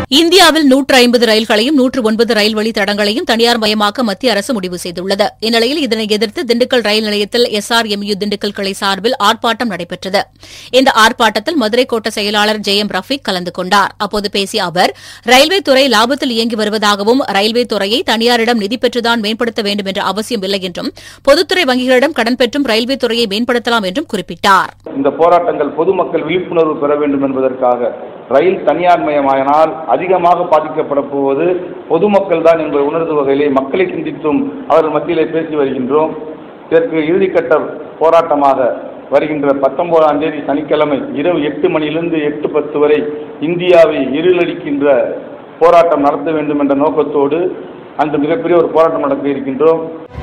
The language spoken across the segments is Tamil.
இந்தியாவில் நூற்று ஐம்பது ரயில்களையும் நூற்று ஒன்பது ரயில் வழி தடங்களையும் தனியார் மயமாக்க மத்திய அரசு முடிவு செய்துள்ளது இந்நிலையில் இதனை எதிர்த்து திண்டுக்கல் ரயில் நிலையத்தில் எஸ்ஆர்எம்யூ திண்டுக்கல் கிளை சார்பில் ஆர்ப்பாட்டம் நடைபெற்றது இந்த ஆர்ப்பாட்டத்தில் மதுரை கோட்ட செயலாளர் ஜே எம் ரஃபீக் கலந்து கொண்டார் அப்போது பேசிய அவர் ரயில்வே துறை லாபத்தில் இயங்கி வருவதாகவும் ரயில்வே துறையை தனியாரிடம் நிதி பெற்றுதான் மேம்படுத்த வேண்டும் என்ற அவசியம் இல்லை என்றும் பொதுத்துறை வங்கிகளிடம் கடன் பெற்றும் ரயில்வே துறையை மேம்படுத்தலாம் என்றும் குறிப்பிட்டார் இந்த போராட்டங்கள் பொதுமக்கள் விழிப்புணர்வு பெற வேண்டும் என்பதற்காக ரயில் தனியார்மயமானால் அதிகமாக பாதிக்கப்பட போவது பொதுமக்கள் தான் என்பதை உணர்ந்து வகையிலே மக்களை சிந்தித்தும் அவர்கள் மத்தியிலே பேசி வருகின்றோம் இதற்கு இறுதிக்கட்ட போராட்டமாக வருகின்ற பத்தொன்பதாம் தேதி சனிக்கிழமை இரவு எட்டு மணியிலிருந்து எட்டு பத்து வரை இந்தியாவை இருளடிக்கின்ற போராட்டம் நடத்த வேண்டும் என்ற நோக்கத்தோடு அன்று மிகப்பெரிய ஒரு போராட்டம் நடத்த இருக்கின்றோம்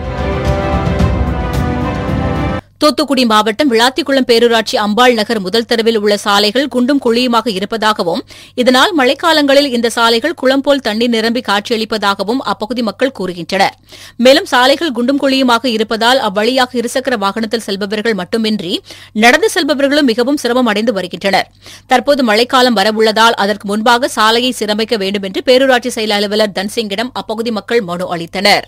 தூத்துக்குடி மாவட்டம் விளாத்திக்குளம் பேரூராட்சி அம்பாள் நகர் முதல் தெருவில் உள்ள சாலைகள் குண்டும் குழியுமாக இருப்பதாகவும் இதனால் மழைக்காலங்களில் இந்த சாலைகள் குளம் போல் தண்ணீர் நிரம்பி காட்சியளிப்பதாகவும் அப்பகுதி மக்கள் கூறுகின்றனர் மேலும் சாலைகள் குண்டும் குழியுமாக இருப்பதால் அவ்வழியாக இருசக்கர வாகனத்தில் செல்பவர்கள் மட்டுமின்றி நடந்து செல்பவர்களும் மிகவும் சிரமம் அடைந்து வருகின்றனர் தற்போது மழைக்காலம் வரவுள்ளதால் அதற்கு முன்பாக சாலையை சீரமைக்க வேண்டும் என்று பேரூராட்சி செயல் அலுவலர் தன்சிங்கிடம் அப்பகுதி மக்கள் மனு அளித்தனர்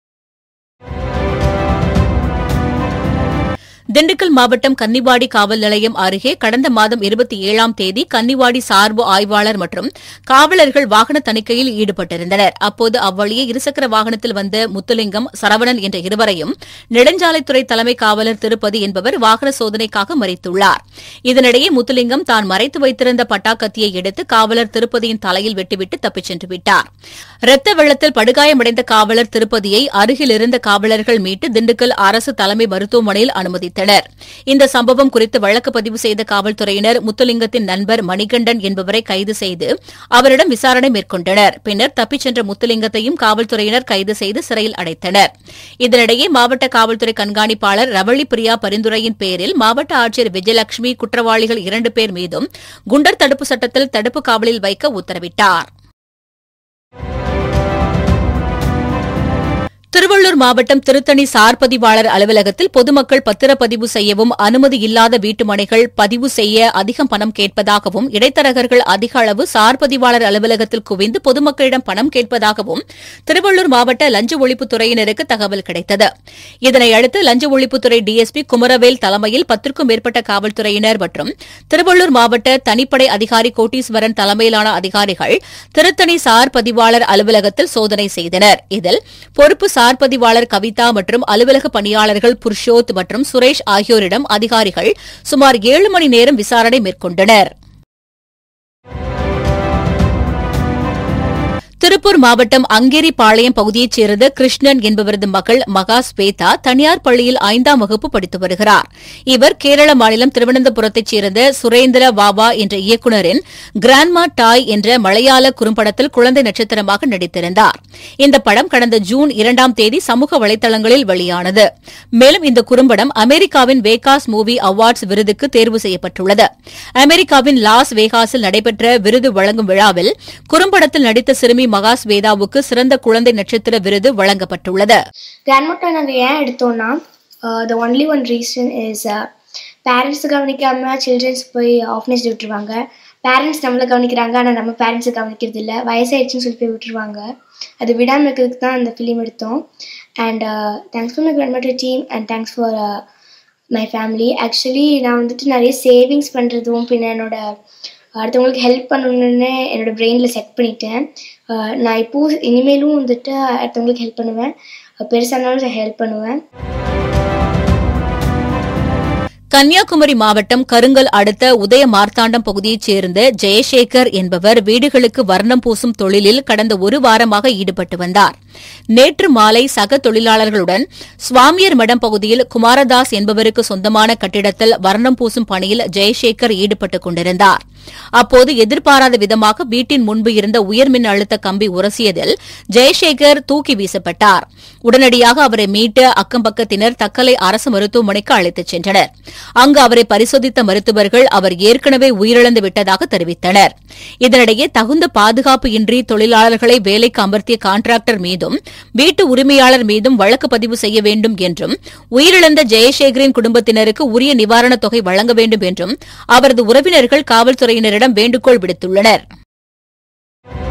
திண்டுக்கல் மாவட்டம் கன்னிவாடி காவல் நிலையம் அருகே கடந்த மாதம் இருபத்தி ஏழாம் தேதி கன்னிவாடி சார்பு ஆய்வாளர் மற்றும் காவலர்கள் வாகன தணிக்கையில் ஈடுபட்டிருந்தனர் அப்போது அவ்வழியே இருசக்கர வாகனத்தில் வந்த முத்துலிங்கம் சரவணன் என்ற இருவரையும் நெடுஞ்சாலைத்துறை தலைமை காவலர் திருப்பதி என்பவர் வாகன சோதனைக்காக மறைத்துள்ளார் இதனிடையே முத்துலிங்கம் தான் மறைத்து வைத்திருந்த பட்டாக்கத்தியை எடுத்து காவலர் திருப்பதியின் தலையில் வெட்டிவிட்டு தப்பிச் சென்று விட்டார் இரத்த வெள்ளத்தில் படுகாயமடைந்த காவலர் திருப்பதியை அருகில் இருந்த காவலர்கள் மீட்டு திண்டுக்கல் அரசு தலைமை மருத்துவமனையில் அனுமதித்தனர் இந்த சம்பவம் குறித்து வழக்கு பதிவு செய்த காவல்துறையினர் முத்துலிங்கத்தின் நண்பர் மணிகண்டன் என்பவரை கைது செய்து அவரிடம் விசாரணை மேற்கொண்டனர் பின்னர் தப்பிச் சென்ற முத்துலிங்கத்தையும் காவல்துறையினர் கைது செய்து சிறையில் அடைத்தனர் இதனிடையே மாவட்ட காவல்துறை கண்காணிப்பாளர் ரவளி பிரியா பரிந்துரையின் பேரில் மாவட்ட ஆட்சியர் விஜயலட்சுமி குற்றவாளிகள் இரண்டு பேர் மீதும் குண்டர் தடுப்பு சட்டத்தில் தடுப்பு காவலில் வைக்க உத்தரவிட்டார் திருவள்ளூர் மாவட்டம் திருத்தணி சார் பதிவாளர் அலுவலகத்தில் பொதுமக்கள் பத்திரப்பதிவு செய்யவும் அனுமதி இல்லாத வீட்டுமனைகள் பதிவு செய்ய அதிகம் பணம் கேட்பதாகவும் இடைத்தரகர்கள் அதிக அளவு சார் பதிவாளர் அலுவலகத்தில் குவிந்து பொதுமக்களிடம் பணம் கேட்பதாகவும் திருவள்ளூர் மாவட்ட லஞ்ச ஒழிப்புத்துறையினருக்கு தகவல் கிடைத்தது இதனையடுத்து லஞ்ச ஒழிப்புத்துறை டிஎஸ்பி குமரவேல் தலைமையில் பத்திற்கும் மேற்பட்ட காவல்துறையினர் மற்றும் திருவள்ளூர் மாவட்ட தனிப்படை அதிகாரி கோட்டீஸ்வரன் தலைமையிலான அதிகாரிகள் திருத்தணி சார் பதிவாளர் அலுவலகத்தில் சோதனை செய்தனர் இதில் பொறுப்பு சார் பதிவாளர் கவிதா மற்றும் அலுவலக பணியாளர்கள் புருஷோத் மற்றும் சுரேஷ் ஆகியோரிடம் அதிகாரிகள் சுமார் ஏழு மணி நேரம் விசாரணை மேற்கொண்டனர் திருப்பூர் மாவட்டம் அங்கேரிபாளையம் பகுதியைச் சேர்ந்த கிருஷ்ணன் என்பவரது மகள் மகா ஸ்வேதா தனியார் பள்ளியில் ஐந்தாம் வகுப்பு படித்து வருகிறார் இவர் கேரள மாநிலம் திருவனந்தபுரத்தைச் சேர்ந்த சுரேந்திர வாவா என்ற இயக்குநரின் கிராண்ட்மா டாய் என்ற மலையாள குறும்படத்தில் குழந்தை நட்சத்திரமாக நடித்திருந்தார் இந்த படம் கடந்த ஜூன் இரண்டாம் தேதி சமூக வலைதளங்களில் வெளியானது மேலும் இந்த குறும்படம் அமெரிக்காவின் வேகாஸ் மூவி அவார்ட்ஸ் விருதுக்கு தேர்வு செய்யப்பட்டுள்ளது அமெரிக்காவின் லாஸ் வேகாஸில் நடைபெற்ற விருது வழங்கும் விழாவில் குறும்படத்தில் நடித்த சிறுமி மகா ஸ்வேதாவுக்கு சிறந்த குழந்தை நட்சத்திர விருது வழங்கப்பட்டுள்ளது கிராண்ட்மோட்டை நாங்கள் ஏன் எடுத்தோம்னா the only one reason is parents கவனிக்காம சில்ட்ரன்ஸ் போய் ஆஃப்னேஜ் விட்டுருவாங்க பேரண்ட்ஸ் நம்மளை கவனிக்கிறாங்க ஆனால் நம்ம பேரண்ட்ஸை கவனிக்கிறது இல்லை வயசாயிடுச்சுன்னு சொல்லி போய் விட்டுருவாங்க அது விடாமல் இருக்கிறதுக்கு தான் அந்த ஃபிலிம் எடுத்தோம் and thanks for my grandmother team and thanks for my family actually நான் வந்துட்டு நிறைய சேவிங்ஸ் பண்ணுறதும் பின்ன என்னோட அடுத்தவங்களுக்கு ஹெல்ப் பண்ணணுன்னு என்னோட பிரெயினில் செட் பண்ணிட்டேன் அஹ் நான் இப்போ இனிமேலும் வந்துட்டு அடுத்தவங்களுக்கு ஹெல்ப் பண்ணுவேன் பெருசானாலும் ஹெல்ப் பண்ணுவேன் கன்னியாகுமரி மாவட்டம் கருங்கல் அடுத்த உதய மார்த்தாண்டம் பகுதியைச் சேர்ந்த ஜெயசேகர் என்பவர் வீடுகளுக்கு வர்ணம் பூசும் தொழிலில் கடந்த ஒரு வாரமாக ஈடுபட்டு வந்தார் நேற்று மாலை சக தொழிலாளர்களுடன் சுவாமியர் மடம் பகுதியில் குமாரதாஸ் என்பவருக்கு சொந்தமான கட்டிடத்தில் வர்ணம் பூசும் பணியில் ஜெயசேகர் ஈடுபட்டுக் கொண்டிருந்தார் அப்போது எதிர்பாராத விதமாக வீட்டின் முன்பு இருந்த உயர்மின் அழுத்த கம்பி உரசியதில் ஜெயசேகர் தூக்கி வீசப்பட்டார் உடனடியாக அவரை மீட்டு அக்கம்பக்கத்தினர் தக்கலை அரசு மருத்துவமனைக்கு அழைத்துச் சென்றனர் அங்கு அவரை பரிசோதித்த மருத்துவர்கள் அவர் ஏற்கனவே உயிரிழந்து விட்டதாக தெரிவித்தனர் இதனிடையே தகுந்த பாதுகாப்பு இன்றி தொழிலாளர்களை வேலைக்கு அமர்த்திய கான்ட்ராக்டர் மீதும் வீட்டு உரிமையாளர் மீதும் வழக்கு பதிவு செய்ய வேண்டும் என்றும் உயிரிழந்த ஜெயசேகரின் குடும்பத்தினருக்கு உரிய நிவாரணத் தொகை வழங்க வேண்டும் என்றும் அவரது உறவினர்கள் காவல்துறையினரிடம் வேண்டுகோள் விடுத்துள்ளனர்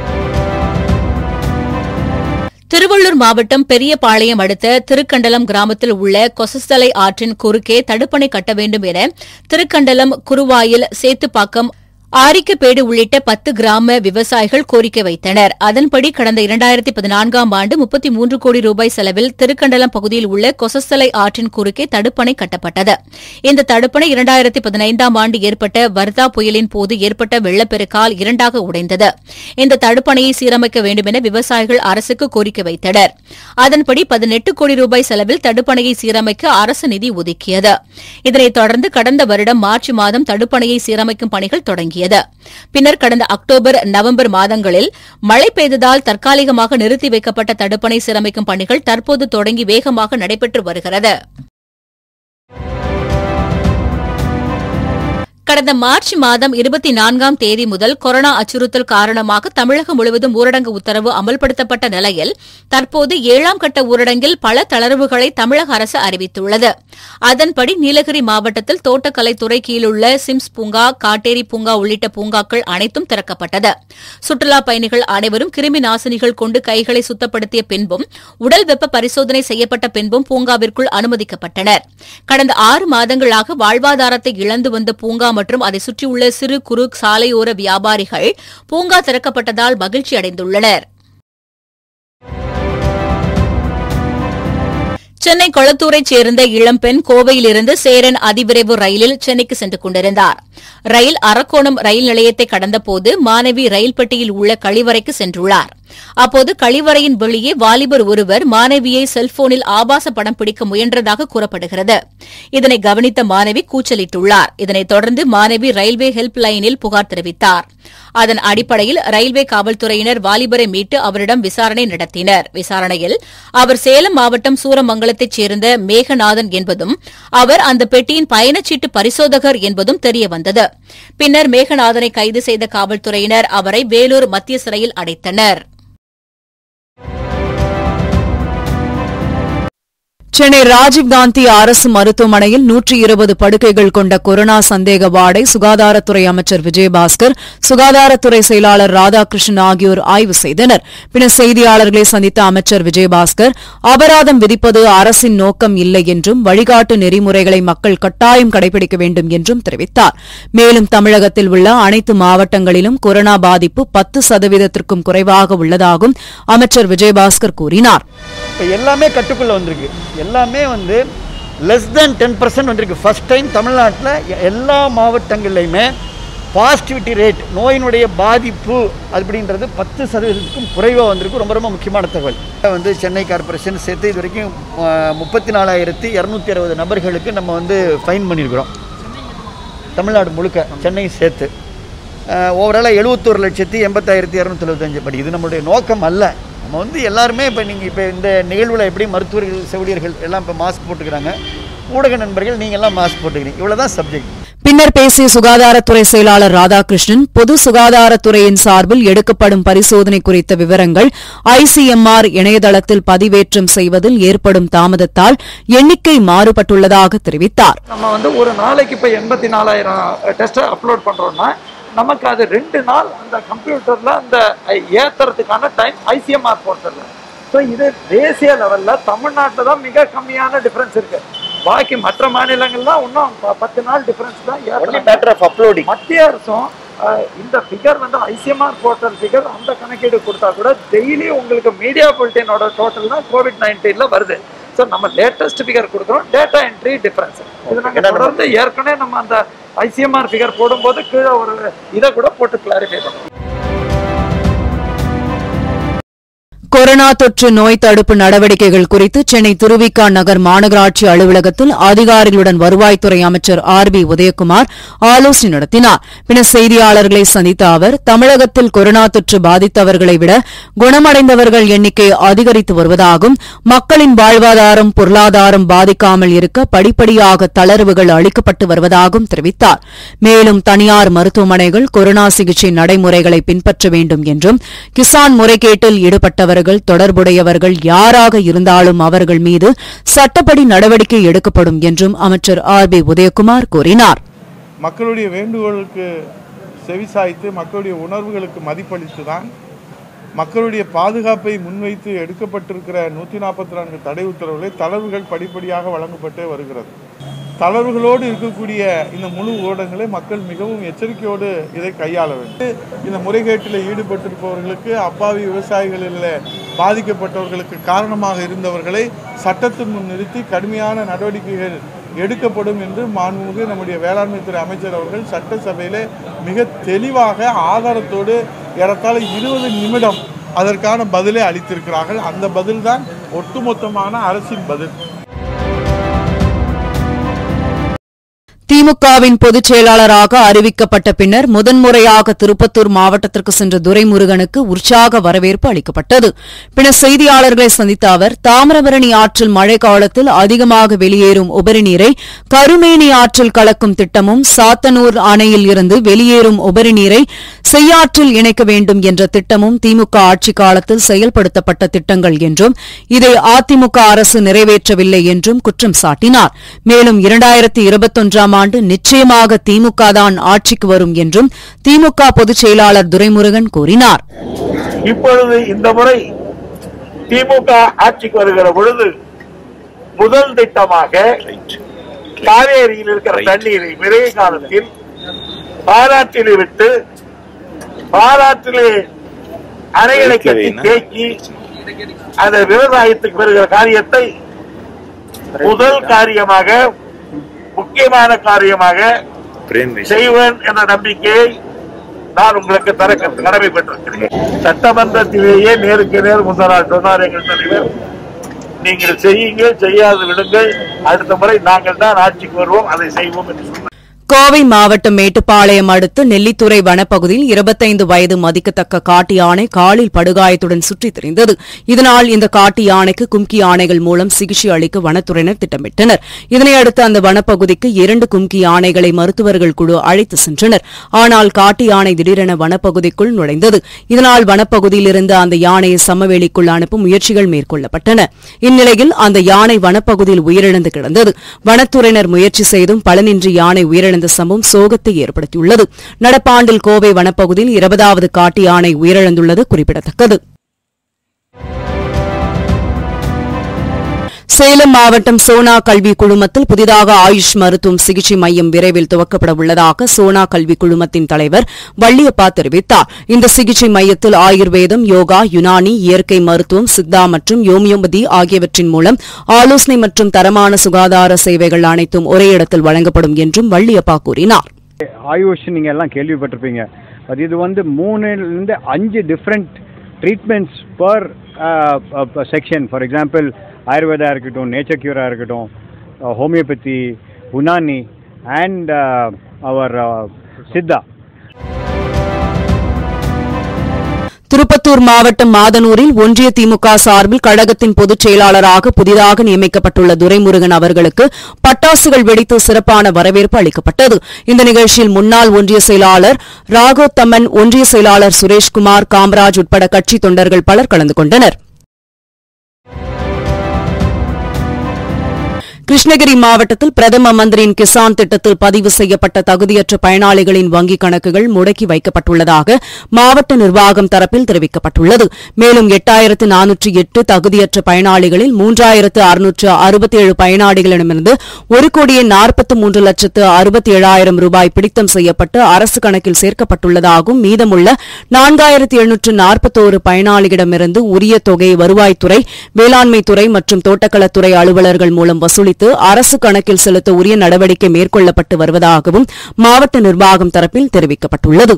திருவள்ளூர் மாவட்டம் பெரியபாளையம் அடுத்த திருக்கண்டலம் கிராமத்தில் உள்ள கொசஸ்தலை ஆற்றின் குறுக்கே தடுப்பணை கட்ட வேண்டும் என திருக்கண்டலம் குருவாயில் சேத்துப்பாக்கம் ஆரிக்கப்பேடு உள்ளிட்ட பத்து கிராம விவசாயிகள் கோரிக்கை வைத்தனர் அதன்படி கடந்த இரண்டாயிரத்தி பதினான்காம் ஆண்டு முப்பத்தி மூன்று கோடி ரூபாய் செலவில் திருக்கண்டலம் பகுதியில் உள்ள கொசஸ்தலை ஆற்றின் குறுக்கே தடுப்பணை கட்டப்பட்டது இந்த தடுப்பணை இரண்டாயிரத்தி பதினைந்தாம் ஆண்டு ஏற்பட்ட வர்தா புயலின் போது ஏற்பட்ட வெள்ளப்பெருக்கால் இரண்டாக உடைந்தது இந்த தடுப்பணையை சீரமைக்க வேண்டும் என விவசாயிகள் அரசுக்கு கோரிக்கை வைத்தனர் அதன்படி பதினெட்டு கோடி ரூபாய் செலவில் தடுப்பணையை சீரமைக்க அரசு நிதி ஒதுக்கியது இதனைத் தொடர்ந்து கடந்த வருடம் மார்ச் மாதம் தடுப்பணையை சீரமைக்கும் பணிகள் தொடங்கியது பின்னர் கடந்த அக்டோபர் நவம்பர் மாதங்களில் மழை பெய்ததால் தற்காலிகமாக நிறுத்தி வைக்கப்பட்ட தடுப்பணை சீரமைக்கும் பணிகள் தற்போது தொடங்கி வேகமாக நடைபெற்று வருகிறது கடந்த மார்ச் மாதம் இருபத்தி நான்காம் தேதி முதல் கொரோனா அச்சுறுத்தல் காரணமாக தமிழகம் முழுவதும் ஊரடங்கு உத்தரவு அமல்படுத்தப்பட்ட நிலையில் தற்போது ஏழாம் கட்ட ஊரடங்கில் பல தளர்வுகளை தமிழக அரசு அறிவித்துள்ளது அதன்படி நீலகிரி மாவட்டத்தில் தோட்டக்கலைத்துறை கீழுள்ள சிம்ஸ் பூங்கா காட்டேரி பூங்கா உள்ளிட்ட பூங்காக்கள் அனைத்தும் திறக்கப்பட்டது சுற்றுலாப் பயணிகள் அனைவரும் கிருமி நாசினிகள் கொண்டு கைகளை சுத்தப்படுத்திய பின்பும் உடல் வெப்ப பரிசோதனை செய்யப்பட்ட பின்பும் பூங்காவிற்குள் அனுமதிக்கப்பட்டனர் கடந்த ஆறு மாதங்களாக வாழ்வாதாரத்தை இழந்து வந்த பூங்கா மற்றும் அதை சுற்றியுள்ள சிறு குறு சாலையோர வியாபாரிகள் பூங்கா திறக்கப்பட்டதால் மகிழ்ச்சி அடைந்துள்ளனர் சென்னை கொளத்தூரைச் சேர்ந்த இளம்பெண் கோவையிலிருந்து சேரன் அதிவிரைவு ரயிலில் சென்னைக்கு சென்று கொண்டிருந்தார் ரயில் அரக்கோணம் ரயில் நிலையத்தை கடந்தபோது மாணவி ரயில் பெட்டியில் உள்ள கழிவறைக்கு சென்றுள்ளார் அப்போது கழிவறையின் வெளியே வாலிபர் ஒருவர் மாணவியை செல்போனில் ஆபாச படம் பிடிக்க முயன்றதாக கூறப்படுகிறது இதனை கவனித்த மாணவி கூச்சலிட்டுள்ளார் இதனைத் தொடர்ந்து மாணவி ரயில்வே ஹெல்ப் லைனில் புகார் தெரிவித்தார் அதன் அடிப்படையில் ரயில்வே காவல்துறையினர் வாலிபரை மீட்டு அவரிடம் விசாரணை நடத்தினர் விசாரணையில் அவர் சேலம் மாவட்டம் சூரமங்கலத்தைச் சேர்ந்த மேகநாதன் என்பதும் அவர் அந்த பெட்டியின் பயணச்சீட்டு பரிசோதகர் என்பதும் தெரியவந்தது பின்னர் மேகநாதனை கைது செய்த காவல்துறையினர் அவரை வேலூர் மத்திய சிறையில் அடைத்தனர் சென்னை ராஜீவ்காந்தி அரசு மருத்துவமனையில் நூற்றி இருபது படுக்கைகள் கொண்ட கொரோனா சந்தேக வார்டை சுகாதாரத்துறை அமைச்சர் விஜயபாஸ்கர் சுகாதாரத்துறை செயலாளர் ராதாகிருஷ்ணன் ஆகியோர் ஆய்வு செய்தனர் பின்னர் செய்தியாளர்களை சந்தித்த அமைச்சர் விஜயபாஸ்கர் அபராதம் விதிப்பது அரசின் நோக்கம் இல்லை என்றும் வழிகாட்டு நெறிமுறைகளை மக்கள் கட்டாயம் கடைபிடிக்க வேண்டும் என்றும் தெரிவித்தார் மேலும் தமிழகத்தில் உள்ள அனைத்து மாவட்டங்களிலும் கொரோனா பாதிப்பு பத்து சதவீதத்திற்கும் குறைவாக உள்ளதாகவும் அமைச்சர் விஜயபாஸ்கர் கூறினார் இப்போ எல்லாமே கட்டுக்குள்ளே வந்திருக்கு எல்லாமே வந்து லெஸ் தென் டென் பர்சன்ட் வந்திருக்கு ஃபஸ்ட் டைம் தமிழ்நாட்டில் எ- எல்லா மாவட்டங்கள்லையுமே பாசிட்டிவிட்டி ரேட் நோயினுடைய பாதிப்பு அப்படின்றது பத்து சதவீதத்துக்கும் குறைவாக வந்திருக்கு ரொம்ப ரொம்ப முக்கியமான தகவல் வந்து சென்னை கார்ப்பரேஷன் சேர்த்து இது வரைக்கும் முப்பத்தி நாலாயிரத்தி இரநூத்தி அறுபது நபர்களுக்கு நம்ம வந்து ஃபைன் பண்ணியிருக்கிறோம் தமிழ்நாடு முழுக்க சென்னை சேர்த்து ஓவராலாக எழுபத்தோரு லட்சத்தி எண்பத்தாயிரத்தி இரநூத்தி எழுபத்தஞ்சு படி இது நம்மளுடைய நோக்கம் அல்ல நம்ம வந்து எல்லாருமே இப்போ நீங்கள் இப்போ இந்த நிகழ்வில் எப்படி மருத்துவர்கள் செவிலியர்கள் எல்லாம் இப்போ மாஸ்க் போட்டுக்கிறாங்க ஊடக நண்பர்கள் நீங்கள் எல்லாம் மாஸ்க் போட்டுக்கிறீங்க இவ்வளோ தான் சப்ஜெக்ட் பின்னர் பேசிய சுகாதாரத்துறை செயலாளர் ராதாகிருஷ்ணன் பொது சுகாதாரத்துறையின் சார்பில் எடுக்கப்படும் பரிசோதனை குறித்த விவரங்கள் ஐசிஎம்ஆர் இணையதளத்தில் பதிவேற்றம் செய்வதில் ஏற்படும் தாமதத்தால் எண்ணிக்கை மாறுபட்டுள்ளதாக தெரிவித்தார் நம்ம வந்து ஒரு நாளைக்கு இப்போ எண்பத்தி நாலாயிரம் டெஸ்ட்டை அப்லோட் பண்ணுறோம்னா நமக்கு அது ரெண்டு நாள் அந்த கம்ப்யூட்டரில் அந்த ஏற்றுறதுக்கான டைம் ஐசிஎம்ஆர் போர்ட்டலில் ஸோ இது தேசிய லெவலில் தமிழ்நாட்டில் தான் மிக கம்மியான டிஃப்ரென்ஸ் இருக்குது பாக்கி மற்ற மாநிலங்கள்லாம் இன்னும் ப- பத்து நாள் டிஃப்ரென்ஸ் தான் ஒன்லி ஏற்றுறாங்க. மேட்டர் ஆஃப் அப்லோடிங் மத்திய அரசும் அஹ், இந்த ஃபிகர் வந்து ஐசிஎம்ஆர் போர்ட்டல் ஃபிகர் அந்த கணக்கீடு கொடுத்தா கூட டெய்லி உங்களுக்கு மீடியா புல்டேனோட டோட்டல் தான் கோவிட் நைன்டீனில் வருது ஸோ நம்ம லேட்டஸ்ட் ஃபிகர் கொடுக்குறோம் டேட்டா என்ட்ரி டிஃபரன்ஸ் இது நாங்கள் ஏன்னா நம்ம- தொடர்ந்து ஏற்கனவே நம்ம அந்த ஐசிஎம்ஆர் ஃபிகர் போடும்போது கீழே ஒரு இதை கூட போட்டு கிளாரிஃபை பண்ணுறோம் கொரோனா தொற்று நோய் தடுப்பு நடவடிக்கைகள் குறித்து சென்னை திருவிக நகர் மாநகராட்சி அலுவலகத்தில் அதிகாரிகளுடன் வருவாய்த்துறை அமைச்சர் ஆர் பி உதயகுமார் ஆலோசனை நடத்தினார் பின்னர் செய்தியாளர்களை சந்தித்த அவர் தமிழகத்தில் கொரோனா தொற்று பாதித்தவர்களை விட குணமடைந்தவர்கள் எண்ணிக்கை அதிகரித்து வருவதாகவும் மக்களின் வாழ்வாதாரம் பொருளாதாரம் பாதிக்காமல் இருக்க படிப்படியாக தளர்வுகள் அளிக்கப்பட்டு வருவதாகவும் தெரிவித்தார் மேலும் தனியார் மருத்துவமனைகள் கொரோனா சிகிச்சை நடைமுறைகளை பின்பற்ற வேண்டும் என்றும் கிசான் முறைகேட்டில் ஈடுபட்டவர்கள் தொடர்புடையவர்கள் யாராக இருந்தாலும் அவர்கள் மீது சட்டப்படி நடவடிக்கை எடுக்கப்படும் என்றும் அமைச்சர் ஆர் பி உதயகுமார் கூறினார் மக்களுடைய வேண்டுகோளுக்கு செவிசாய்த்து மக்களுடைய உணர்வுகளுக்கு மதிப்பளித்து தான் மக்களுடைய பாதுகாப்பை முன்வைத்து எடுக்கப்பட்டிருக்கிற நூற்றி நாற்பத்தி நான்கு தடை உத்தரவுகளை தளர்வுகள் படிப்படியாக வழங்கப்பட்டே வருகிறது தளர்வுகளோடு இருக்கக்கூடிய இந்த முழு ஊடகங்களை மக்கள் மிகவும் எச்சரிக்கையோடு இதை கையாள வேண்டும் இந்த முறைகேட்டில் ஈடுபட்டிருப்பவர்களுக்கு அப்பாவி விவசாயிகளில் பாதிக்கப்பட்டவர்களுக்கு காரணமாக இருந்தவர்களை சட்டத்தின் முன் நிறுத்தி கடுமையான நடவடிக்கைகள் எடுக்கப்படும் என்று மாண்புமிகு நம்முடைய வேளாண்மைத்துறை அமைச்சர் அவர்கள் சட்டசபையிலே மிக தெளிவாக ஆதாரத்தோடு ஏறத்தாழ இருபது நிமிடம் அதற்கான பதிலை அளித்திருக்கிறார்கள் அந்த பதில்தான் ஒட்டுமொத்தமான அரசின் பதில் திமுகவின் பொதுச் செயலாளராக அறிவிக்கப்பட்ட பின்னர் முதன்முறையாக திருப்பத்தூர் மாவட்டத்திற்கு சென்ற துரைமுருகனுக்கு உற்சாக வரவேற்பு அளிக்கப்பட்டது பின்னர் செய்தியாளர்களை சந்தித்த அவர் தாமிரபரணி ஆற்றில் மழை காலத்தில் அதிகமாக வெளியேறும் உபரி நீரை கருமேனி ஆற்றில் கலக்கும் திட்டமும் சாத்தனூர் அணையில் இருந்து வெளியேறும் உபரி நீரை செய்யாற்றில் இணைக்க வேண்டும் என்ற திட்டமும் திமுக ஆட்சிக் காலத்தில் செயல்படுத்தப்பட்ட திட்டங்கள் என்றும் இதை அதிமுக அரசு நிறைவேற்றவில்லை என்றும் குற்றம் சாட்டினார் மேலும் இரண்டாயிரத்தி இருபத்தொன்றாம் ஆண்டு நிச்சயமாக திமுக தான் ஆட்சிக்கு வரும் என்றும் திமுக பொதுச் செயலாளர் துரைமுருகன் கூறினார் இப்பொழுது இந்த முறை திமுக ஆட்சிக்கு வருகிற பொழுது முதல் திட்டமாக காவேரியில் இருக்கிற தண்ணீரை விரைவு காலத்தில் பாராற்றிலே விட்டு பாராற்றிலே அணைகளை கட்டி தேக்கி அந்த விவசாயத்துக்கு வருகிற காரியத்தை முதல் காரியமாக முக்கியமான காரியமாக செய்வேன் என்ற நம்பிக்கையை நான் உங்களுக்கு தர கடமைப்பட்டிருக்கிறேன் சட்டமன்றத்திலேயே நேருக்கு நேர் முதல் நாள் சொன்னார் எங்கள் தலைவர் நீங்கள் செய்யுங்க செய்யாது விடுங்கள் அடுத்த முறை நாங்கள் தான் ஆட்சிக்கு வருவோம் அதை செய்வோம் என்று சொன்னார் கோவை மாவட்டம் மேட்டுப்பாளையம் அடுத்து நெல்லித்துறை வனப்பகுதியில் இருபத்தைந்து வயது மதிக்கத்தக்க காட்டு யானை காலில் படுகாயத்துடன் சுற்றித் திரிந்தது இதனால் இந்த காட்டு யானைக்கு கும்கி யானைகள் மூலம் சிகிச்சை அளிக்க வனத்துறையினர் திட்டமிட்டனர் இதனையடுத்து அந்த வனப்பகுதிக்கு இரண்டு கும்கி யானைகளை மருத்துவர்கள் குழு அழைத்து சென்றனர் ஆனால் காட்டு யானை திடீரென வனப்பகுதிக்குள் நுழைந்தது இதனால் வனப்பகுதியில் இருந்து அந்த யானையை சமவெளிக்குள் அனுப்பும் முயற்சிகள் மேற்கொள்ளப்பட்டன இந்நிலையில் அந்த யானை வனப்பகுதியில் உயிரிழந்து கிடந்தது வனத்துறையினர் முயற்சி செய்தும் பலனின்றி யானை உயிரிழந்த சம்பவம் சோகத்தை ஏற்படுத்தியுள்ளது நடப்பாண்டில் கோவை வனப்பகுதியில் இருபதாவது காட்டு யானை உயிரிழந்துள்ளது குறிப்பிடத்தக்கது சேலம் மாவட்டம் சோனா கல்வி குழுமத்தில் புதிதாக ஆயுஷ் மருத்துவம் சிகிச்சை மையம் விரைவில் துவக்கப்பட உள்ளதாக சோனா கல்வி குழுமத்தின் தலைவர் வள்ளியப்பா தெரிவித்தார் இந்த சிகிச்சை மையத்தில் ஆயுர்வேதம் யோகா யுனானி இயற்கை மருத்துவம் சித்தா மற்றும் யோமியோபதி ஆகியவற்றின் மூலம் ஆலோசனை மற்றும் தரமான சுகாதார சேவைகள் அனைத்தும் ஒரே இடத்தில் வழங்கப்படும் என்றும் வள்ளியப்பா கூறினார் ஆயுஷ் நீங்கள் எல்லாம் கேள்விப்பட்டிருப்பீங்க அது இது வந்து மூணுலேருந்து அஞ்சு different treatments per section for example Ayurveda இருக்கட்டும் நேச்சர் கியூராக இருக்கட்டும் ஹோமியோபதி உனானி அண்ட் அவர் சித்தா திருப்பத்தூர் மாவட்டம் மாதனூரில் ஒன்றிய திமுக சார்பில் கழகத்தின் பொதுச் செயலாளராக புதிதாக நியமிக்கப்பட்டுள்ள துரைமுருகன் அவர்களுக்கு பட்டாசுகள் வெடித்து சிறப்பான வரவேற்பு அளிக்கப்பட்டது இந்த நிகழ்ச்சியில் முன்னாள் ஒன்றிய செயலாளர் ராகோத்தமன் ஒன்றிய செயலாளர் சுரேஷ்குமார் காமராஜ் உட்பட கட்சி தொண்டர்கள் பலர் கலந்து கொண்டனர் கிருஷ்ணகிரி மாவட்டத்தில் பிரதம மந்திரியின் கிசான் திட்டத்தில் பதிவு செய்யப்பட்ட தகுதியற்ற பயனாளிகளின் வங்கிக் கணக்குகள் முடக்கி வைக்கப்பட்டுள்ளதாக மாவட்ட நிர்வாகம் தரப்பில் தெரிவிக்கப்பட்டுள்ளது மேலும் எட்டாயிரத்து நானூற்று எட்டு தகுதியற்ற பயனாளிகளில் மூன்றாயிரத்து அறுநூற்று அறுபத்தேழு பயனாளிகளிடமிருந்து ஒரு கோடியே நாற்பத்து மூன்று லட்சத்து அறுபத்தி ஏழாயிரம் ரூபாய் பிடித்தம் செய்யப்பட்டு அரசு கணக்கில் சேர்க்கப்பட்டுள்ளதாகவும் மீதமுள்ள நான்காயிரத்து எழுநூற்று நாற்பத்தோரு பயனாளிகளிடமிருந்து உரிய தொகை வருவாய்த்துறை வேளாண்மைத்துறை மற்றும் தோட்டக்கலத்துறை அலுவலர்கள் மூலம் வசூலித்து அரசு கணக்கில் செலுத்த உரிய நடவடிக்கை மேற்கொள்ளப்பட்டு வருவதாகவும் மாவட்ட நிர்வாகம் தரப்பில் தெரிவிக்கப்பட்டுள்ளது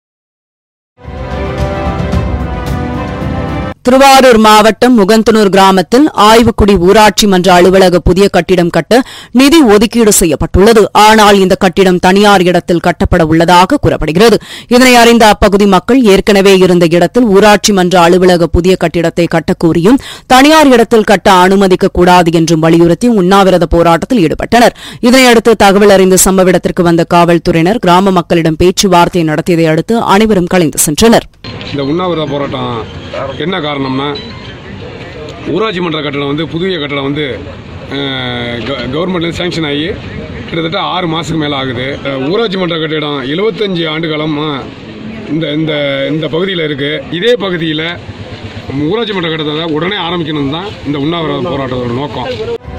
திருவாரூர் மாவட்டம் முகந்தனூர் கிராமத்தில் ஆய்வுக்குடி ஊராட்சி மன்ற அலுவலக புதிய கட்டிடம் கட்ட நிதி ஒதுக்கீடு செய்யப்பட்டுள்ளது ஆனால் இந்த கட்டிடம் தனியார் இடத்தில் கட்டப்பட உள்ளதாக கூறப்படுகிறது இதனை அறிந்த அப்பகுதி மக்கள் ஏற்கனவே இருந்த இடத்தில் ஊராட்சி மன்ற அலுவலக புதிய கட்டிடத்தை கட்டக்கோரியும் தனியார் இடத்தில் கட்ட அனுமதிக்க கூடாது என்றும் வலியுறுத்தி உண்ணாவிரத போராட்டத்தில் ஈடுபட்டனர் இதனையடுத்து தகவல் அறிந்த சம்பவ இடத்திற்கு வந்த காவல்துறையினர் கிராம மக்களிடம் பேச்சுவார்த்தை நடத்தியதை அடுத்து அனைவரும் கலைந்து சென்றனர் இந்த உண்ணாவிரத போராட்டம் என்ன காரணம்னா ஊராட்சி மன்ற கட்டடம் வந்து புதிய கட்டடம் வந்து கவர்மெண்ட்லேருந்து சேங்ஷன் ஆகி கிட்டத்தட்ட ஆறு மாதத்துக்கு மேலே ஆகுது அஹ், ஊராட்சி மன்ற கட்டிடம் எழுபத்தஞ்சி ஆண்டு காலமாக இந்த இந்த இந்த பகுதியில் இருக்கு இதே பகுதியில் ஊராட்சி மன்ற கட்டத்தை உடனே ஆரம்பிக்கணும் தான் இந்த உண்ணாவிரத போராட்டத்தோட நோக்கம்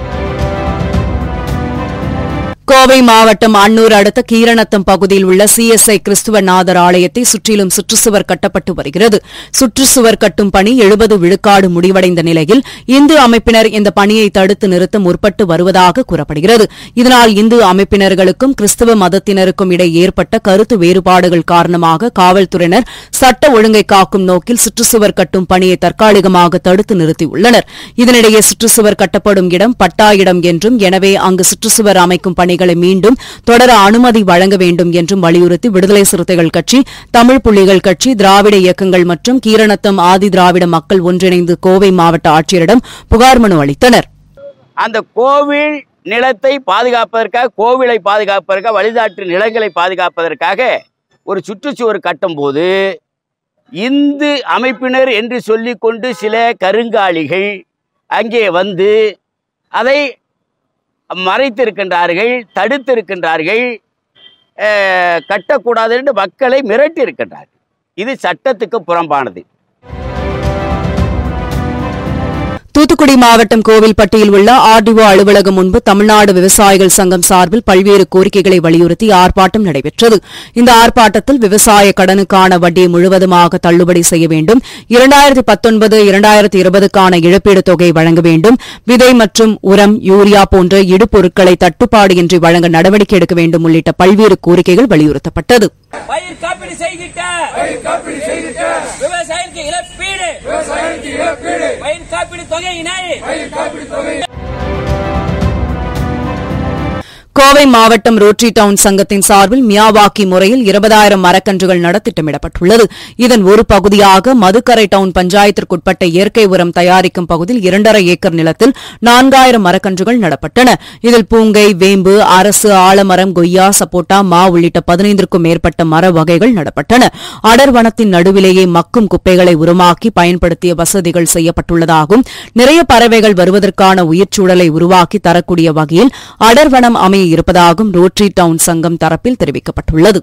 கோவை மாவட்டம் அன்னூர் அடுத்த கீரணத்தம் பகுதியில் உள்ள சிஎஸ்ஐ கிறிஸ்துவ நாதர் ஆலயத்தை சுற்றிலும் சுற்றுச்சுவர் கட்டப்பட்டு வருகிறது சுற்றுச்சுவர் கட்டும் பணி எழுபது விழுக்காடு முடிவடைந்த நிலையில் இந்து அமைப்பினர் இந்த பணியை தடுத்து நிறுத்த முற்பட்டு வருவதாக கூறப்படுகிறது இதனால் இந்து அமைப்பினர்களுக்கும் கிறிஸ்துவ மதத்தினருக்கும் இடையே ஏற்பட்ட கருத்து வேறுபாடுகள் காரணமாக காவல்துறையினர் சட்ட ஒழுங்கை காக்கும் நோக்கில் சுற்றுச்சுவர் கட்டும் பணியை தற்காலிகமாக தடுத்து நிறுத்தியுள்ளனர் இதனிடையே சுற்றுச்சுவர் கட்டப்படும் இடம் பட்டா இடம் என்றும் எனவே அங்கு சுற்றுச்சுவர் அமைக்கும் பணிகளை மீண்டும் தொடர அனுமதி வழங்க வேண்டும் என்றும் வலியுறுத்தி விடுதலை சிறுத்தைகள் கட்சி தமிழ் புலிகள் கட்சி திராவிட இயக்கங்கள் மற்றும் கீரணத்தம் ஆதி திராவிட மக்கள் ஒன்றிணைந்து கோவை மாவட்ட ஆட்சியரிடம் புகார் மனு அளித்தனர் அந்த கோவில் நிலத்தை பாதுகாப்பதற்காக கோவிலை பாதுகாப்பதற்காக வழிகாட்டு நிலங்களை பாதுகாப்பதற்காக ஒரு சுற்றுச்சுவர் கட்டும்போது இந்து அமைப்பினர் என்று சொல்லிக்கொண்டு சில கருங்காலிகள் அங்கே வந்து அதை மறைத்திருக்கின்றார்கள் தடுத்திருக்கின்றார்கள் அஹ், கட்டக்கூடாது என்று மக்களை மிரட்டி இருக்கின்றார்கள் இது சட்டத்துக்கு புறம்பானது தூத்துக்குடி மாவட்டம் கோவில்பட்டியில் உள்ள ஆர்டிஓ அலுவலகம் முன்பு தமிழ்நாடு விவசாயிகள் சங்கம் சார்பில் பல்வேறு கோரிக்கைகளை வலியுறுத்தி ஆர்ப்பாட்டம் நடைபெற்றது இந்த ஆர்ப்பாட்டத்தில் விவசாய கடனுக்கான வட்டியை முழுவதுமாக தள்ளுபடி செய்ய வேண்டும் இரண்டாயிரத்தி பத்தொன்பது இரண்டாயிரத்தி இருபதுக்கான இழப்பீடு தொகை வழங்க வேண்டும் விதை மற்றும் உரம் யூரியா போன்ற இடுபொருட்களை தட்டுப்பாடு வழங்க நடவடிக்கை எடுக்க வேண்டும் உள்ளிட்ட பல்வேறு கோரிக்கைகள் வலியுறுத்தப்பட்டது பயிர் காப்பீடு செய்திட்ட பயிர் காப்பீடு செய்திட்ட விவசாயிக்கு இழப்பீடு விவசாயிக்கு இழப்பீடு பயிர் காப்பீடு தொகையினை பயிர் காப்பீடு தொகை கோவை மாவட்டம் ரோட்டரி டவுன் சங்கத்தின் சார்பில் மியாவாக்கி முறையில் இருபதாயிரம் மரக்கன்றுகள் நட திட்டமிடப்பட்டுள்ளது இதன் ஒரு பகுதியாக மதுக்கரை டவுன் பஞ்சாயத்திற்குட்பட்ட இயற்கை உரம் தயாரிக்கும் பகுதியில் இரண்டரை ஏக்கர் நிலத்தில் நான்காயிரம் மரக்கன்றுகள் நடப்பட்டன இதில் பூங்கை வேம்பு அரசு ஆலமரம் கொய்யா சப்போட்டா மா உள்ளிட்ட பதினைந்திற்கும் மேற்பட்ட மர வகைகள் நடப்பட்டன அடர் வனத்தின் நடுவிலேயே மக்கும் குப்பைகளை உருமாக்கி பயன்படுத்திய வசதிகள் செய்யப்பட்டுள்ளதாகவும் நிறைய பறவைகள் வருவதற்கான உயிர்ச்சூழலை உருவாக்கி தரக்கூடிய வகையில் அடர்வனம் அமைய இருப்பதாகவும் ரோட்டரி டவுன் சங்கம் தரப்பில் தெரிவிக்கப்பட்டுள்ளது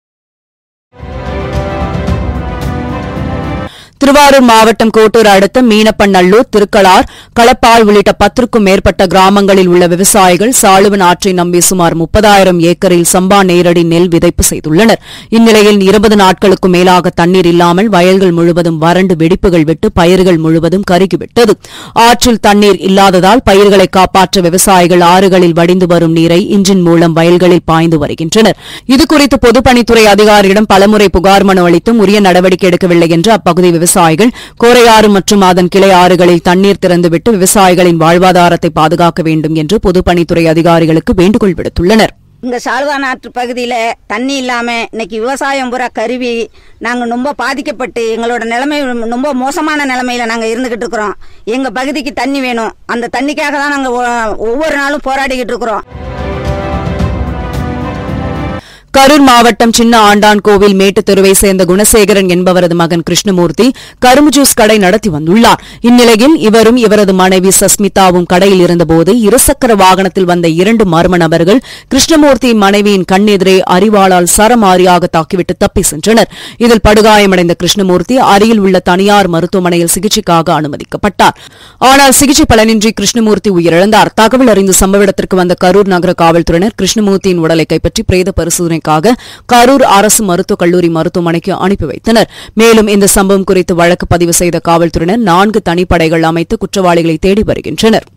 திருவாரூர் மாவட்டம் கோட்டூர் அடுத்த மீனப்பநல்லூர் திருக்கலார் களப்பால் உள்ளிட்ட பத்திற்கும் மேற்பட்ட கிராமங்களில் உள்ள விவசாயிகள் சாளுவன் ஆற்றை நம்பி சுமார் முப்பதாயிரம் ஏக்கரில் சம்பா நேரடி நெல் விதைப்பு செய்துள்ளனர் இந்நிலையில் இருபது நாட்களுக்கும் மேலாக தண்ணீர் இல்லாமல் வயல்கள் முழுவதும் வறண்டு வெடிப்புகள் விட்டு பயிர்கள் முழுவதும் கருகிவிட்டது ஆற்றில் தண்ணீர் இல்லாததால் பயிர்களை காப்பாற்ற விவசாயிகள் ஆறுகளில் வடிந்து வரும் நீரை இன்ஜின் மூலம் வயல்களில் பாய்ந்து வருகின்றனர் இதுகுறித்து பொதுப்பணித்துறை அதிகாரியிடம் பலமுறை புகார் மனு அளித்தும் உரிய நடவடிக்கை எடுக்கவில்லை என்று அப்பகுதி விவசாயிகள் கோரையாறு மற்றும் அதன் கிளை ஆறுகளில் தண்ணீர் திறந்துவிட்டு விவசாயிகளின் வாழ்வாதாரத்தை பாதுகாக்க வேண்டும் என்று பொதுப்பணித்துறை அதிகாரிகளுக்கு வேண்டுகோள் விடுத்துள்ளனர் இங்கே சால்வான் ஆற்று பகுதியில் தண்ணி இல்லாமல் இன்னைக்கு விவசாயம் பூரா கருவி நாங்கள் ரொம்ப பாதிக்கப்பட்டு எங்களோட நிலைமை ரொம்ப மோசமான நிலைமையில நாங்கள் இருந்துகிட்டு இருக்கிறோம் எங்கள் பகுதிக்கு தண்ணி வேணும் அந்த தண்ணிக்காக தான் நாங்கள் ஒவ்வொரு நாளும் போராடிக்கிட்டு இருக்கிறோம் கரூர் மாவட்டம் சின்ன ஆண்டான் கோவில் மேட்டுத் தெருவை சேர்ந்த குணசேகரன் என்பவரது மகன் கிருஷ்ணமூர்த்தி கரும்பு ஜூஸ் கடை நடத்தி வந்துள்ளார் இந்நிலையில் இவரும் இவரது மனைவி சஸ்மிதாவும் கடையில் இருந்தபோது இருசக்கர வாகனத்தில் வந்த இரண்டு மர்ம நபர்கள் கிருஷ்ணமூர்த்தி மனைவியின் கண்ணெதிரே அறிவாளால் சரமாரியாக தாக்கிவிட்டு தப்பி சென்றனர் இதில் படுகாயமடைந்த கிருஷ்ணமூர்த்தி அருகில் உள்ள தனியார் மருத்துவமனையில் சிகிச்சைக்காக அனுமதிக்கப்பட்டார் ஆனால் சிகிச்சை பலனின்றி கிருஷ்ணமூர்த்தி உயிரிழந்தார் தகவல் அறிந்து சம்பவ இடத்திற்கு வந்த கரூர் நகர காவல்துறையினர் கிருஷ்ணமூர்த்தியின் உடலை கைப்பற்றி பிரேத பரிசோதனைக்காக கரூர் அரசு மருத்துவக் கல்லூரி மருத்துவமனைக்கு அனுப்பி வைத்தனர் மேலும் இந்த சம்பவம் குறித்து வழக்கு பதிவு செய்த காவல்துறையினர் நான்கு தனிப்படைகள் அமைத்து குற்றவாளிகளை தேடி வருகின்றனர்